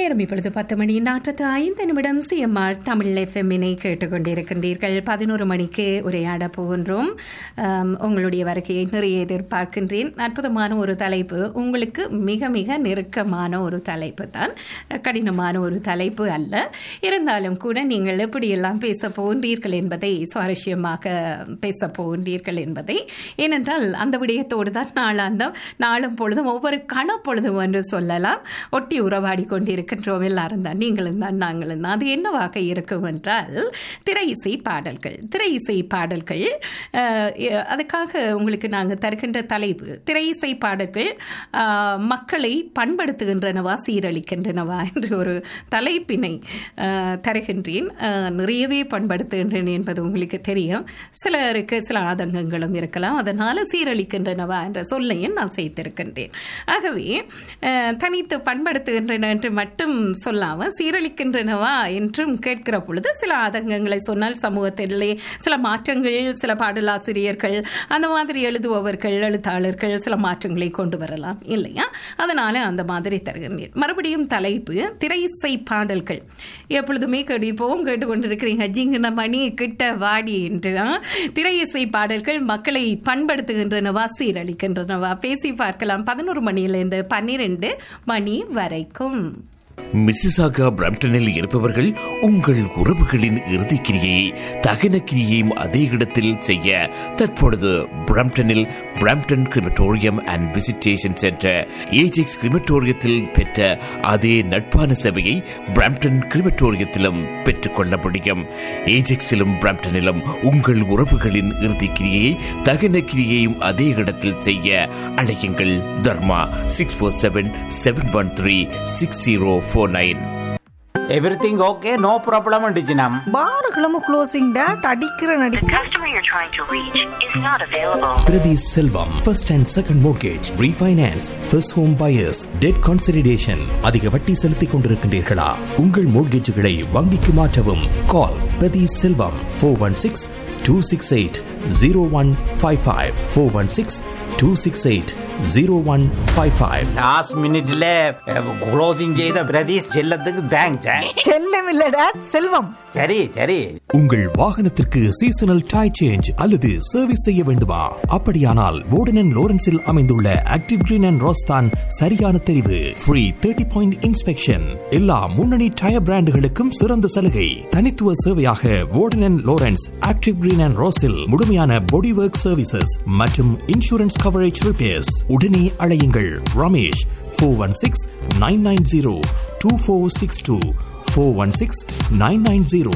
நேரம் இப்பொழுது பத்து மணி நாற்பத்தி ஐந்து நிமிடம் சிஎம்ஆர் தமிழ் எஃப்எம்மினை கேட்டுக்கொண்டிருக்கின்றீர்கள் பதினோரு மணிக்கு உரையாட போகின்றோம் ஆம், உங்களுடைய வருகையை நிறைய எதிர்பார்க்கின்றேன் அற்புதமான ஒரு தலைப்பு உங்களுக்கு மிக மிக நெருக்கமான ஒரு தலைப்பு தான் கடினமான ஒரு தலைப்பு அல்ல இருந்தாலும் கூட நீங்கள் எப்படியெல்லாம் பேச போகின்றீர்கள் என்பதை சுவாரஸ்யமாக பேச போகின்றீர்கள் என்பதை ஏனென்றால் அந்த விடயத்தோடு தான் நாளாந்தம் நாளும் பொழுதும் ஒவ்வொரு கணப்பொழுதும் என்று சொல்லலாம் ஒட்டி உறவாடி கொண்டிருக்கின்றோம் எல்லாரும் தான் நீங்களும் தான் நாங்களும் தான் அது என்னவாக இருக்கும் என்றால் திரை இசை பாடல்கள் திரை இசை பாடல்கள் அஹ், எ- அதுக்காக உங்களுக்கு நாங்கள் தருகின்ற தலைப்பு திரை இசை பாடல்கள் அஹ், மக்களை பண்படுத்துகின்றனவா சீரழிக்கின்றனவா என்ற ஒரு தலைப்பினை அஹ், தருகின்றேன் அஹ், நிறையவே பண்படுத்துகின்றேன் என்பது உங்களுக்கு தெரியும் சிலருக்கு சில ஆதங்கங்களும் இருக்கலாம் அதனால சீரழிக்கின்றனவா என்ற சொல்லையும் நான் சேர்த்திருக்கின்றேன் ஆகவே அஹ், தனித்து பண்படுத்துகின்றன என்று மட்டும் சொல்லாமல் சீரழிக்கின்றனவா என்றும் கேட்கிற பொழுது சில ஆதங்கங்களை சொன்னால் சமூகத்திலே சில மாற்றங்கள் சில பாடலாசிரியர்கள் அந்த மாதிரி எழுதுபவர்கள் எழுத்தாளர்கள் சில மாற்றங்களை கொண்டு வரலாம் இல்லையா அதனால அந்த மாதிரி தருகிறேன் மறுபடியும் தலைப்பு திரை இசை பாடல்கள் எப்பொழுதுமே கேட்போம் கேட்டுக்கொண்டிருக்கிறீங்க ஜிங்கின மணி கிட்ட வாடி என்று ஆ? திரை இசை பாடல்கள் மக்களை பண்படுத்துகின்றனவா சீரழிக்கின்றனவா பேசி பார்க்கலாம் பதினோரு மணியிலிருந்து பன்னிரெண்டு மணி வரைக்கும் மிசிசாகா பிரம்டனில் இருப்பவர்கள் உங்கள் உறவுகளின் இறுதிக் கிரியை தகன கிரியையும் அதே இடத்தில் செய்ய தற்பொழுது பிரம்டனில் Brampton crematorium and visitation centre Ajax கிரிமட்டோரியத்தில் பெற்ற அதே நட்பான சேவையை பிரம்டன் கிரிமட்டோரியத்திலும் பெற்றுக்கொள்ள முடியும் ஏஜெக்ஸிலும் பிரம்டனிலும் உங்கள் உறவுகளின் இறுதிக் கிரியையை தகன கிரியையும் அதே இடத்தில் செய்ய அழையுங்கள் Dharma six four seven seven one three six zero four nine everything okay no problem டிஜினம் பார்களும் க்ளோசிங் டேட் அடிக்கிற நடி The customer you're trying to reach is not available. Priti Selvam, first and second mortgage, refinance, first home buyers, debt consolidation. அதிக வட்டி செலுத்திக் கொண்டிருக்கின்றீர்களா உங்கள் மோட்கேஜுகளை வங்கிக்கு மாற்றவும் call Prathi Selvam four one six two six eight zero one five five four one six two six eight zero one five five last மினிட்ல closing செய்த பிரதீஷ் செல்லத்துக்கு thanks செல்லம் இல்ல டேட் செல்வம் சரி சரி உங்கள் வாகனத்திற்கு சீசனல் டை சேஞ்ச் அல்லது சர்வீஸ் செய்ய வேண்டுமா அப்படியானால் வோர்டன் லோரன்ஸில் அமைந்துள்ள ஆக்டிவ் கிரீன் அண்ட் ரோஸ்தான் சரியான தெரிவு ஃப்ரீ தேர்ட்டி பாயிண்ட் இன்ஸ்பெக்ஷன் எல்லா முன்னணி டயர் பிராண்டுகளுக்கும் சிறந்த சலுகை தனித்துவ சேவையாக Warden Lawrence Active Green and ரோஸில் முழுமையான பாடி ஒர்க் சர்வீசஸ் மற்றும் இன்சூரன்ஸ் கவரேஜ் ரிப்பேர்ஸ் உடனே அழையுங்கள் Ramesh four one six nine nine zero two four six two four one six nine nine zero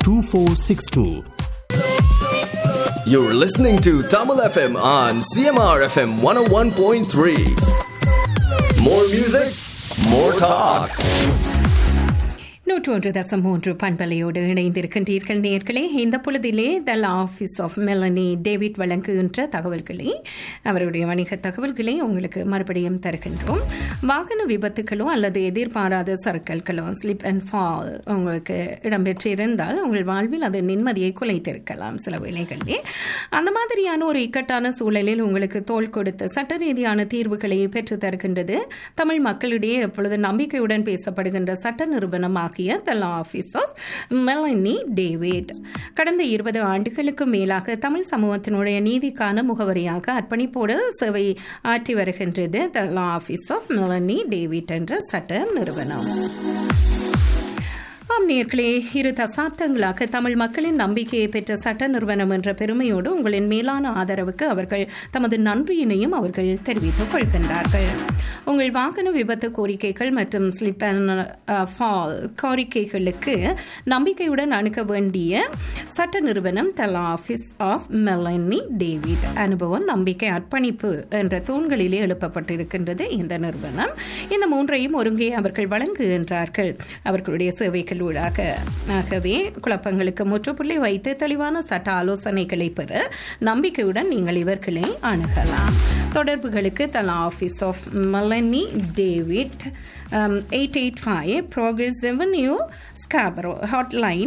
2462. You're listening to Tamil FM on CMR FM 101.3. More music, more talk. நூற்று ஒன்று தசம் மூன்று பண்பலையோடு இணைந்திருக்கின்றீர்கள் நேர்களே இந்த பொழுதிலே the office of Melanie David வழங்குகின்ற தகவல்களை அவருடைய வணிக தகவல்களை உங்களுக்கு மறுபடியும் தருகின்றோம் வாகன விபத்துகளோ அல்லது எதிர்பாராத சறுக்கல்களோ ஸ்லிப் அண்ட் ஃபால் உங்களுக்கு இடம்பெற்றிருந்தால் உங்கள் வாழ்வில் அது நிம்மதியை குலைத்திருக்கலாம் சில வேளைகளிலே அந்த மாதிரியான ஒரு இக்கட்டான சூழலில் உங்களுக்கு தோல் கொடுத்து சட்ட ரீதியான தீர்வுகளை பெற்றுத் தருகின்றது தமிழ் மக்களிடையே எப்பொழுது நம்பிக்கையுடன் பேசப்படுகின்ற சட்ட நிறுவனமாகிய the law office of Melanie David கடந்த இருபது ஆண்டுகளுக்கு மேலாக தமிழ் சமூகத்தினுடைய நீதிக்கான முகவரியாக அர்ப்பணிப்போடு சேவை ஆற்றி வருகின்றது the law office of Melanie David என்ற சட்ட நிறுவனம் ஆம் நேர்களே இரு தசாப்தங்களாக தமிழ் மக்களின் நம்பிக்கையை பெற்ற சட்ட நிறுவனம் என்ற பெருமையோடு உங்களின் மேலான ஆதரவுக்கு அவர்கள் தமது நன்றியினையும் அவர்கள் தெரிவித்துக் கொள்கின்றார்கள் உங்கள் வாகன விபத்து கோரிக்கைகள் மற்றும் ஸ்லிப் அண்ட் ஃபால் கோரிக்கைகளுக்கு நம்பிக்கையுடன் அணுக வேண்டிய சட்ட நிறுவனம் தல ஆஃபீஸ் ஆஃப் மெலனி டேவிட் அனுபவம் நம்பிக்கை அர்ப்பணிப்பு என்ற தூண்களிலே எழுப்பப்பட்டிருக்கின்றது இந்த நிறுவனம் இந்த மூன்றையும் ஒருங்கே அவர்கள் வழங்குகின்றார்கள் அவர்களுடைய சேவைகளூடாக ஆகவே குழப்பங்களுக்கு முற்றுப்புள்ளி வைத்து தெளிவான சட்ட ஆலோசனைகளை பெற நம்பிக்கையுடன் நீங்கள் இவர்களை அணுகலாம் தொடர்புகளுக்கு the law office of Melanie David eight eight five Progress Avenue Scarborough Hotline